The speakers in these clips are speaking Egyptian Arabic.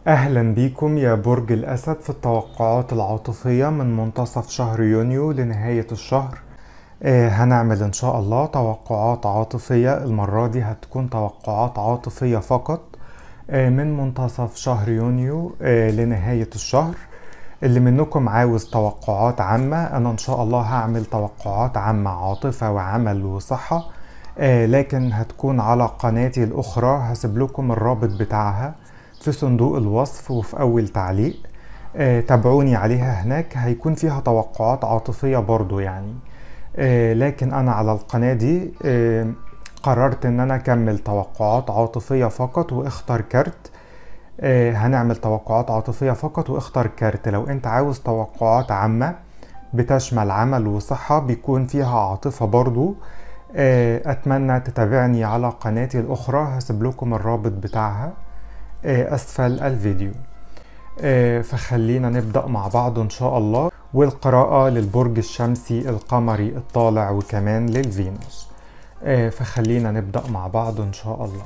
أهلا بيكم يا برج الأسد في التوقعات العاطفية من منتصف شهر يونيو لنهاية الشهر آه هنعمل إن شاء الله توقعات عاطفية المرة دي هتكون توقعات عاطفية فقط آه من منتصف شهر يونيو آه لنهاية الشهر اللي منكم عاوز توقعات عامة أنا إن شاء الله هعمل توقعات عامة عاطفة وعمل وصحة آه لكن هتكون على قناتي الأخرى هسيب لكم الرابط بتاعها في صندوق الوصف وفي أول تعليق آه تابعوني عليها هناك هيكون فيها توقعات عاطفية برضو يعني آه لكن أنا على القناة دي آه قررت إن أنا أكمل توقعات عاطفية فقط واختار كارت آه هنعمل توقعات عاطفية فقط واختار كارت لو أنت عاوز توقعات عامة بتشمل عمل وصحة بيكون فيها عاطفة برضو آه أتمنى تتابعني على قناتي الأخرى هسيب لكم الرابط بتاعها أسفل الفيديو فخلينا نبدأ مع بعض إن شاء الله والقراءة للبرج الشمسي القمري الطالع وكمان للفينوس فخلينا نبدأ مع بعض إن شاء الله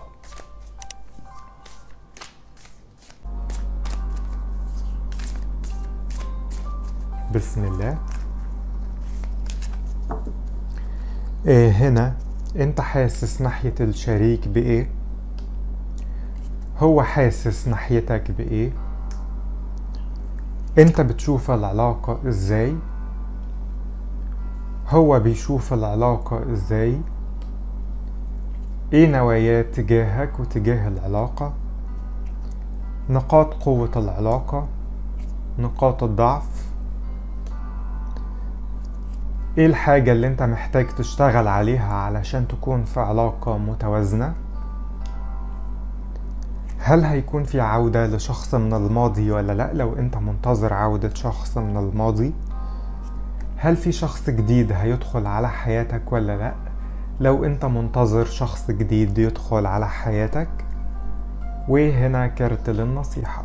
بسم الله هنا انت حاسس ناحية الشريك بإيه؟ هو حاسس ناحيتك بايه انت بتشوف العلاقة ازاي هو بيشوف العلاقة ازاي ايه نواياه تجاهك وتجاه العلاقة نقاط قوة العلاقة نقاط الضعف ايه الحاجة اللي انت محتاج تشتغل عليها علشان تكون في علاقة متوازنة هل هيكون في عودة لشخص من الماضي ولا لا لو انت منتظر عودة شخص من الماضي هل في شخص جديد هيدخل على حياتك ولا لا لو انت منتظر شخص جديد يدخل على حياتك وهنا كارت للنصيحة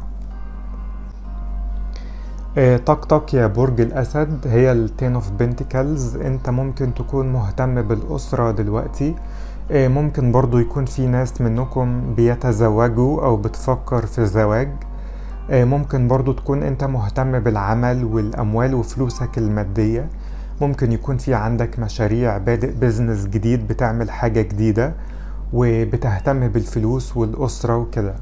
طاقتك يا برج الأسد هي التين اوف بنتكلز انت ممكن تكون مهتم بالأسرة دلوقتي ممكن برضو يكون في ناس منكم بيتزوجوا او بتفكر في الزواج ممكن برضو تكون انت مهتم بالعمل والاموال وفلوسك المادية ممكن يكون في عندك مشاريع بادئ بزنس جديد بتعمل حاجة جديدة وبتهتم بالفلوس والأسرة وكده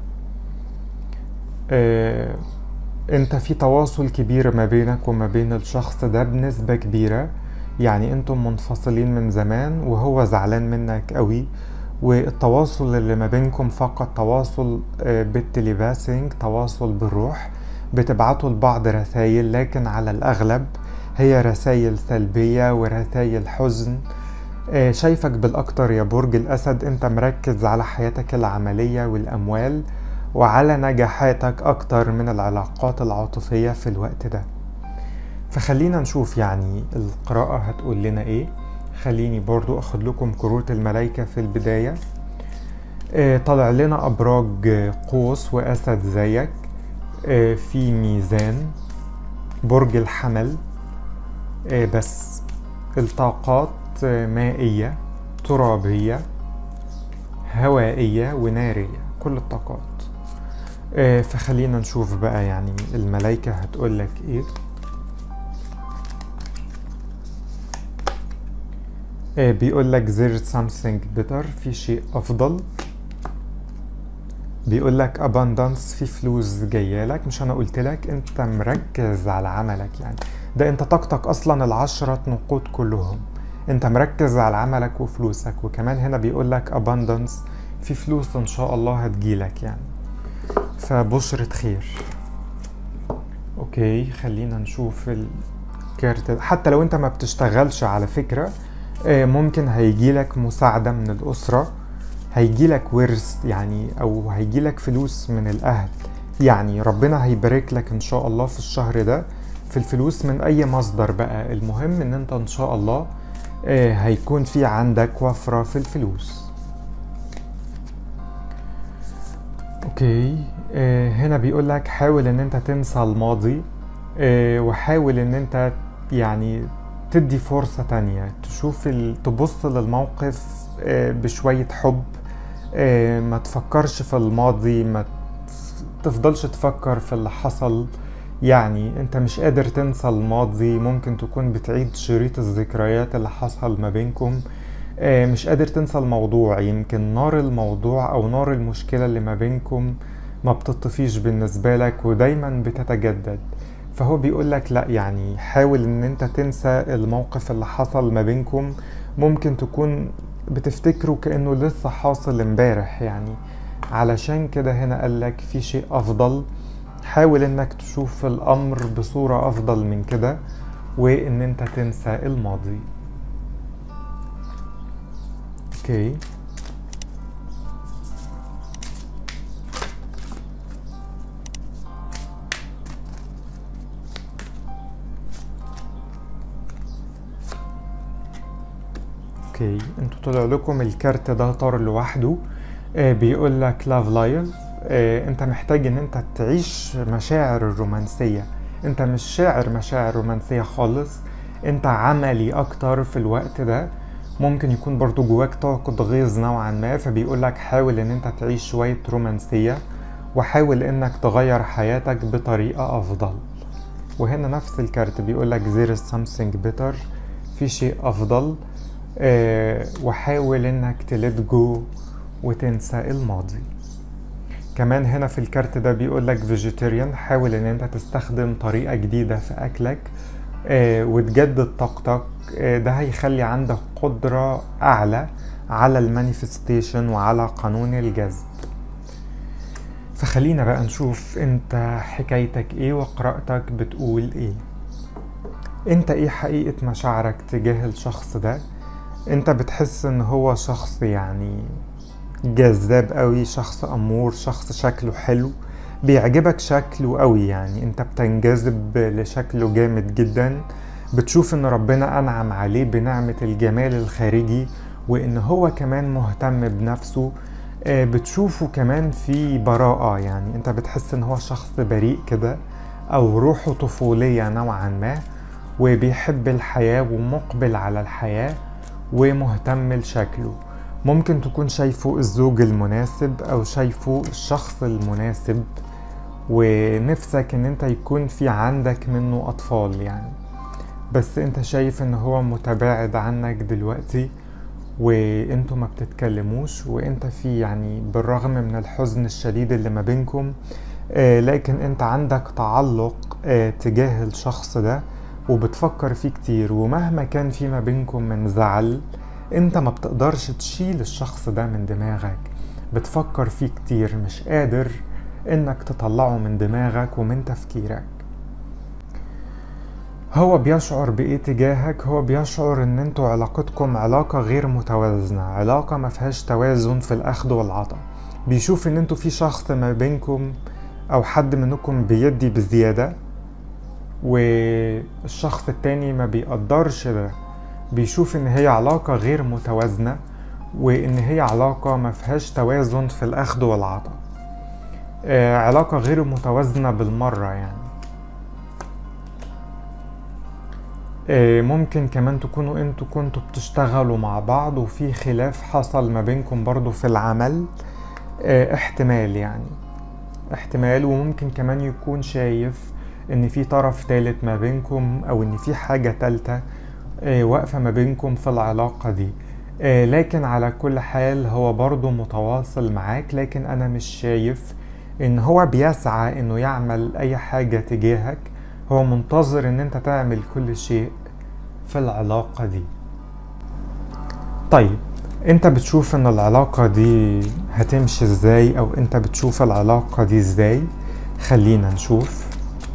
انت في تواصل كبير ما بينك وما بين الشخص ده بنسبة كبيرة يعني انتم منفصلين من زمان وهو زعلان منك قوي والتواصل اللي ما بينكم فقط تواصل بالتليباسينج تواصل بالروح بتبعتوا لبعض رسائل لكن على الأغلب هي رسائل سلبية ورسائل حزن شايفك بالأكتر يا برج الأسد انت مركز على حياتك العملية والأموال وعلى نجاحاتك أكتر من العلاقات العاطفية في الوقت ده فخلينا نشوف يعني القراءة هتقول لنا ايه خليني برضو اخد لكم كروت الملايكة في البداية آه طلع لنا ابراج قوس واسد زيك آه في ميزان برج الحمل آه بس الطاقات مائية ترابية هوائية ونارية كل الطاقات فخلينا نشوف بقى يعني الملايكة هتقول لك ايه بيقول لك there's something better في شيء أفضل بيقول لك abundance في فلوس جاية لك مش أنا قلت لك أنت مركز على عملك يعني ده أنت طاقتك أصلا العشرة نقود كلهم أنت مركز على عملك وفلوسك وكمان هنا بيقول لك abundance في فلوس إن شاء الله هتجيلك يعني فبشرة خير أوكي خلينا نشوف الكارت حتى لو أنت ما بتشتغلش على فكرة ممكن هيجيلك مساعدة من الأسرة هيجيلك ورث يعني أو هيجيلك فلوس من الأهل يعني ربنا هيبارك لك إن شاء الله في الشهر ده في الفلوس من أي مصدر بقى المهم إن أنت إن شاء الله هيكون في عندك وفرة في الفلوس أوكي هنا بيقول لك حاول إن أنت تنسى الماضي وحاول إن أنت يعني تدي فرصة تانية تشوف ال... تبص للموقف بشوية حب ما تفكرش في الماضي ما تفضلش تفكر في اللي حصل يعني انت مش قادر تنسى الماضي ممكن تكون بتعيد شريط الذكريات اللي حصل ما بينكم آه، مش قادر تنسى الموضوع يمكن نار الموضوع او نار المشكلة اللي ما بينكم ما بتطفيش بالنسبة لك ودايما بتتجدد فهو بيقول لك لا يعني حاول ان انت تنسى الموقف اللي حصل ما بينكم ممكن تكون بتفتكره كأنه لسه حاصل امبارح يعني علشان كده هنا قالك في شيء افضل حاول انك تشوف الامر بصورة افضل من كده وان انت تنسى الماضي اوكي اوكي انتوا طلع لكم الكارت ده طار لوحده آه بيقول لك لاف لايف آه انت محتاج ان انت تعيش مشاعر الرومانسية انت مش شاعر مشاعر رومانسية خالص انت عملي اكتر في الوقت ده ممكن يكون برضو جواك طاقة غيظ نوعا ما فبيقول لك حاول ان انت تعيش شوية رومانسية وحاول انك تغير حياتك بطريقة افضل وهنا نفس الكارت بيقول لك there is something better في شيء افضل آه وحاول انك تلت جو وتنسى الماضي كمان هنا في الكارت ده بيقول لك فيجيتيريان حاول ان انت تستخدم طريقة جديدة في اكلك آه وتجدد طاقتك آه ده هيخلي عندك قدرة اعلى على المانيفستيشن وعلى قانون الجذب فخلينا بقى نشوف انت حكايتك ايه وقراءتك بتقول ايه انت ايه حقيقة مشاعرك تجاه الشخص ده انت بتحس ان هو شخص يعني جذاب قوي شخص امور شخص شكله حلو بيعجبك شكله قوي يعني انت بتنجذب لشكله جامد جدا بتشوف ان ربنا انعم عليه بنعمة الجمال الخارجي وان هو كمان مهتم بنفسه بتشوفه كمان في براءة يعني انت بتحس ان هو شخص بريء كده او روحه طفولية نوعا ما وبيحب الحياة ومقبل على الحياة ومهتم لشكله ممكن تكون شايفه الزوج المناسب او شايفه الشخص المناسب ونفسك ان انت يكون في عندك منه اطفال يعني بس انت شايف ان هو متباعد عنك دلوقتي وانتوا ما بتتكلموش وانت في يعني بالرغم من الحزن الشديد اللي ما بينكم آه لكن انت عندك تعلق آه تجاه الشخص ده وبتفكر فيه كتير ومهما كان في ما بينكم من زعل انت ما بتقدرش تشيل الشخص ده من دماغك بتفكر فيه كتير مش قادر انك تطلعه من دماغك ومن تفكيرك هو بيشعر بايه تجاهك هو بيشعر ان انتوا علاقتكم علاقة غير متوازنة علاقة ما فيهاش توازن في الاخذ والعطاء بيشوف ان انتوا في شخص ما بينكم او حد منكم بيدي بزيادة والشخص التاني ما بيقدرش ده بيشوف ان هي علاقة غير متوازنة وان هي علاقة ما فيهاش توازن في الاخذ والعطاء آه علاقة غير متوازنة بالمرة يعني آه ممكن كمان تكونوا انتوا كنتوا بتشتغلوا مع بعض وفي خلاف حصل ما بينكم برضو في العمل آه احتمال يعني احتمال وممكن كمان يكون شايف ان في طرف تالت ما بينكم او ان في حاجة تالتة واقفة ما بينكم في العلاقة دي لكن على كل حال هو برضو متواصل معاك لكن انا مش شايف ان هو بيسعى انه يعمل اي حاجة تجاهك هو منتظر ان انت تعمل كل شيء في العلاقة دي طيب انت بتشوف ان العلاقة دي هتمشي ازاي او انت بتشوف العلاقة دي ازاي خلينا نشوف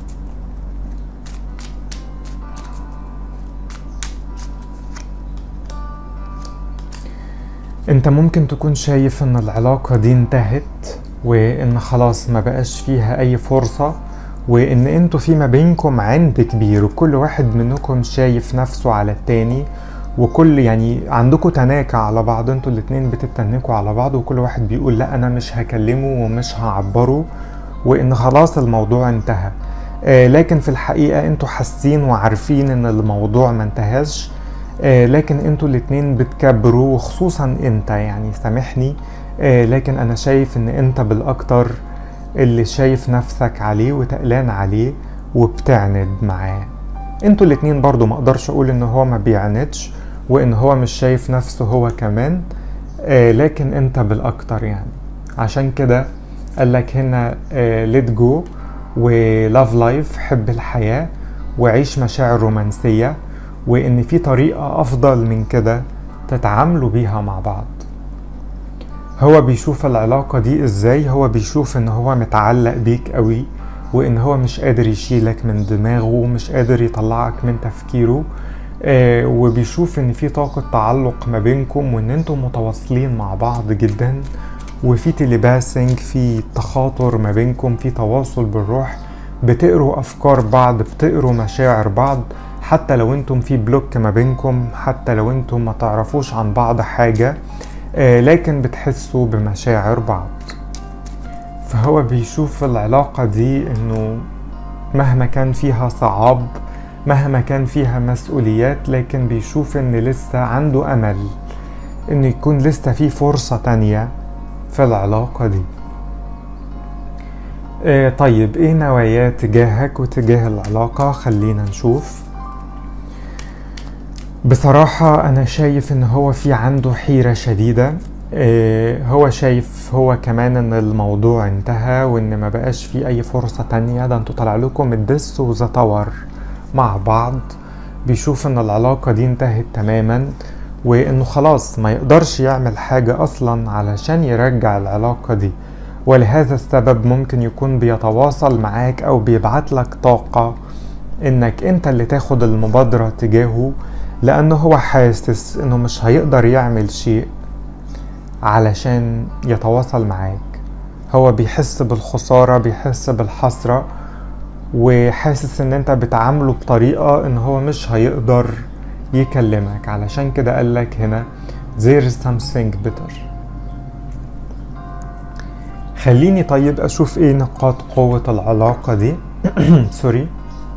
انت ممكن تكون شايف ان العلاقة دي انتهت وان خلاص ما بقاش فيها اي فرصة وان انتوا في ما بينكم عند كبير وكل واحد منكم شايف نفسه على التاني وكل يعني عندكم تناكة على بعض انتوا الاتنين بتتنكوا على بعض وكل واحد بيقول لا انا مش هكلمه ومش هعبره وان خلاص الموضوع انتهى آه لكن في الحقيقة انتوا حاسين وعارفين ان الموضوع ما انتهاش آه لكن انتوا الاتنين بتكبروا وخصوصا انت يعني سامحني آه لكن انا شايف ان انت بالاكتر اللي شايف نفسك عليه وتقلان عليه وبتعند معاه انتوا الاتنين برضو ما اقدرش اقول ان هو ما بيعندش وان هو مش شايف نفسه هو كمان آه لكن انت بالاكتر يعني عشان كده قالك هنا ليت جو ولاف لايف حب الحياة وعيش مشاعر رومانسية وان في طريقة افضل من كده تتعاملوا بيها مع بعض هو بيشوف العلاقة دي ازاي هو بيشوف ان هو متعلق بيك قوي وان هو مش قادر يشيلك من دماغه ومش قادر يطلعك من تفكيره آه وبيشوف ان في طاقة تعلق ما بينكم وان انتم متواصلين مع بعض جدا وفي تليباسنج في تخاطر ما بينكم في تواصل بالروح بتقروا افكار بعض بتقروا مشاعر بعض حتى لو انتم في بلوك ما بينكم حتى لو انتم ما تعرفوش عن بعض حاجة آه لكن بتحسوا بمشاعر بعض فهو بيشوف العلاقة دي انه مهما كان فيها صعاب مهما كان فيها مسؤوليات لكن بيشوف ان لسه عنده امل ان يكون لسه في فرصة تانية في العلاقة دي آه طيب ايه نواياه تجاهك وتجاه العلاقة خلينا نشوف بصراحة أنا شايف إن هو في عنده حيرة شديدة إيه هو شايف هو كمان إن الموضوع انتهى وإن ما بقاش في أي فرصة تانية ده انتوا طلع لكم الدس وزتور مع بعض بيشوف إن العلاقة دي انتهت تماما وإنه خلاص ما يقدرش يعمل حاجة أصلا علشان يرجع العلاقة دي ولهذا السبب ممكن يكون بيتواصل معاك أو بيبعت لك طاقة إنك أنت اللي تاخد المبادرة تجاهه لأنه هو حاسس إنه مش هيقدر يعمل شيء علشان يتواصل معاك هو بيحس بالخسارة بيحس بالحسرة وحاسس إن أنت بتعامله بطريقة إن هو مش هيقدر يكلمك علشان كده قالك هنا there is something better خليني طيب أشوف إيه نقاط قوة العلاقة دي سوري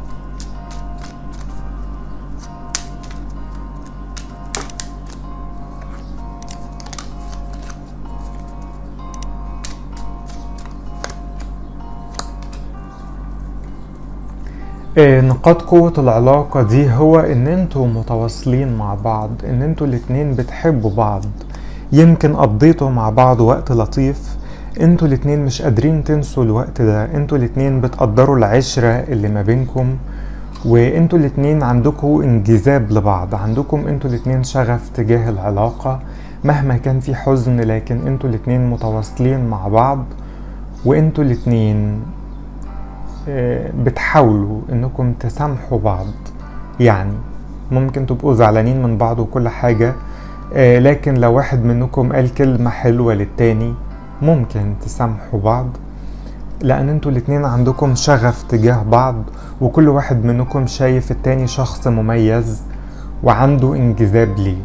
نقاط قوة العلاقة دي هو ان انتوا متواصلين مع بعض ان انتوا الاتنين بتحبوا بعض يمكن قضيتوا مع بعض وقت لطيف انتوا الاتنين مش قادرين تنسوا الوقت ده انتوا الاتنين بتقدروا العشرة اللي ما بينكم وانتوا الاتنين عندكم انجذاب لبعض عندكم انتوا الاتنين شغف تجاه العلاقة مهما كان في حزن لكن انتوا الاتنين متواصلين مع بعض وانتوا الاتنين بتحاولوا انكم تسامحوا بعض يعني ممكن تبقوا زعلانين من بعض وكل حاجة لكن لو واحد منكم قال كلمة حلوة للتاني ممكن تسامحوا بعض لان انتوا الاتنين عندكم شغف تجاه بعض وكل واحد منكم شايف التاني شخص مميز وعنده انجذاب ليه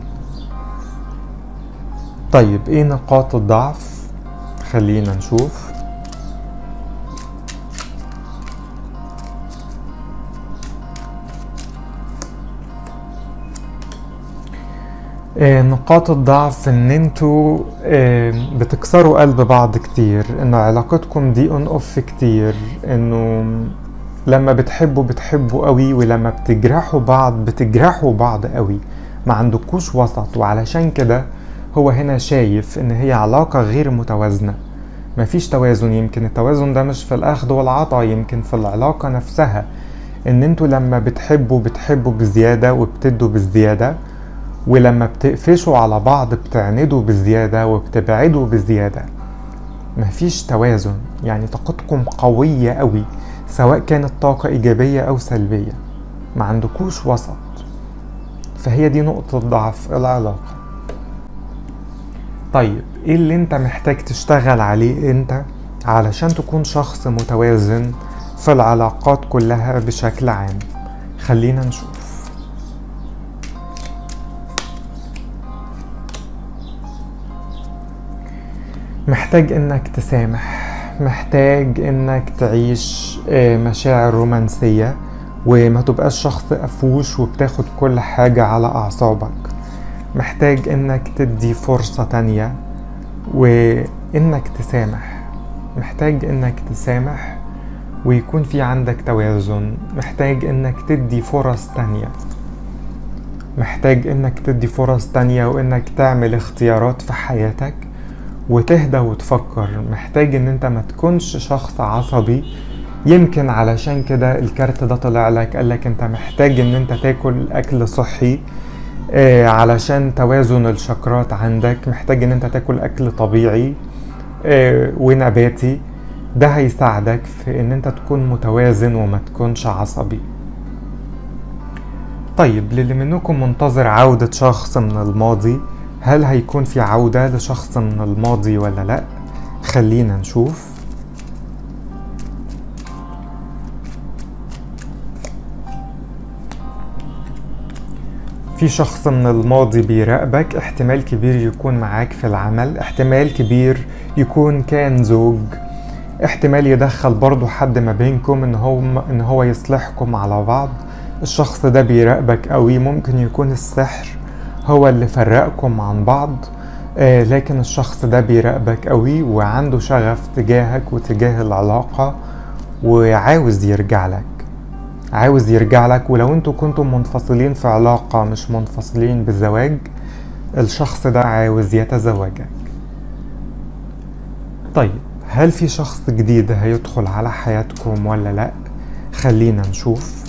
طيب ايه نقاط الضعف خلينا نشوف نقاط الضعف ان انتوا بتكسروا قلب بعض كتير انه علاقتكم دي اون اوف كتير انه لما بتحبوا بتحبوا قوي ولما بتجرحوا بعض بتجرحوا بعض قوي ما عندكوش وسط وعلشان كده هو هنا شايف ان هي علاقة غير متوازنة مفيش توازن يمكن التوازن ده مش في الاخذ والعطاء يمكن في العلاقة نفسها ان انتوا لما بتحبوا بتحبوا بزيادة وبتدوا بزيادة ولما بتقفشوا على بعض بتعندوا بزيادة وبتبعدوا بزيادة مفيش توازن يعني طاقتكم قوية قوي سواء كانت طاقة إيجابية أو سلبية ما عندكوش وسط فهي دي نقطة ضعف العلاقة طيب ايه اللي انت محتاج تشتغل عليه انت علشان تكون شخص متوازن في العلاقات كلها بشكل عام خلينا نشوف محتاج انك تسامح محتاج انك تعيش مشاعر رومانسية وما تبقاش شخص قفوش وبتاخد كل حاجة على اعصابك محتاج انك تدي فرصة تانية وانك تسامح محتاج انك تسامح ويكون في عندك توازن محتاج انك تدي فرص تانية محتاج انك تدي فرص تانية وانك تعمل اختيارات في حياتك وتهدى وتفكر محتاج ان انت ما تكونش شخص عصبي يمكن علشان كده الكارت ده طلع لك قالك انت محتاج ان انت تاكل اكل صحي آه علشان توازن الشكرات عندك محتاج ان انت تاكل اكل طبيعي آه ونباتي ده هيساعدك في ان انت تكون متوازن وما تكونش عصبي طيب للي منكم منتظر عودة شخص من الماضي هل هيكون في عودة لشخص من الماضي ولا لا خلينا نشوف في شخص من الماضي بيراقبك احتمال كبير يكون معاك في العمل احتمال كبير يكون كان زوج احتمال يدخل برضو حد ما بينكم ان هو ان هو يصلحكم على بعض الشخص ده بيراقبك قوي ممكن يكون السحر هو اللي فرقكم عن بعض آه لكن الشخص ده بيراقبك قوي وعنده شغف تجاهك وتجاه العلاقة وعاوز يرجع لك عاوز يرجع لك ولو انتوا كنتم منفصلين في علاقة مش منفصلين بالزواج الشخص ده عاوز يتزوجك طيب هل في شخص جديد هيدخل على حياتكم ولا لا خلينا نشوف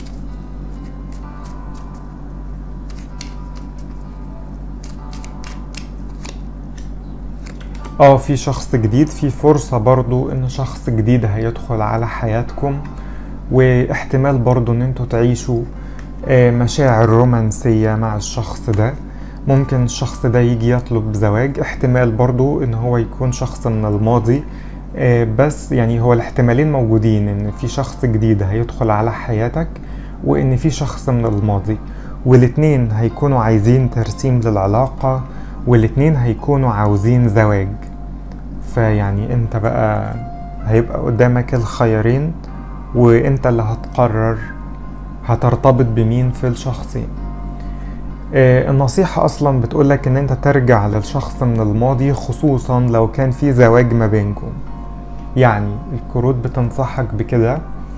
اه في شخص جديد في فرصة برضو ان شخص جديد هيدخل على حياتكم واحتمال برضو ان انتوا تعيشوا مشاعر رومانسية مع الشخص ده ممكن الشخص ده يجي يطلب زواج احتمال برضو ان هو يكون شخص من الماضي بس يعني هو الاحتمالين موجودين ان في شخص جديد هيدخل على حياتك وان في شخص من الماضي والاتنين هيكونوا عايزين ترسيم للعلاقة والاتنين هيكونوا عاوزين زواج فيعني انت بقى هيبقى قدامك الخيارين وانت اللي هتقرر هترتبط بمين في الشخصين آه النصيحة أصلا بتقولك إن أنت ترجع للشخص من الماضي خصوصا لو كان في زواج ما بينكم يعني الكروت بتنصحك بكده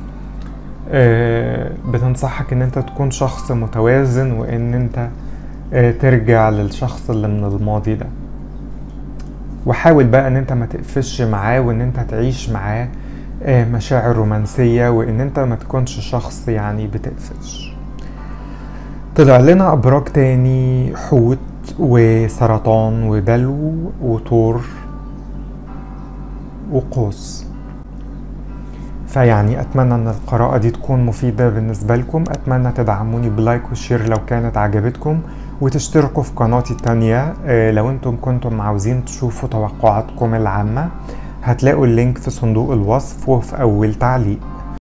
آه بتنصحك إن أنت تكون شخص متوازن وإن أنت آه ترجع للشخص اللي من الماضي ده وحاول بقى إن أنت ما تقفش معاه وإن أنت تعيش معاه مشاعر رومانسية وإن أنت ما تكونش شخص يعني بتقفش طلع لنا أبراج تاني حوت وسرطان ودلو وطور وقوس فيعني أتمنى أن القراءة دي تكون مفيدة بالنسبة لكم أتمنى تدعموني بلايك وشير لو كانت عجبتكم وتشتركوا في قناتي التانية لو انتم كنتم عاوزين تشوفوا توقعاتكم العامة هتلاقوا اللينك في صندوق الوصف وفي أول تعليق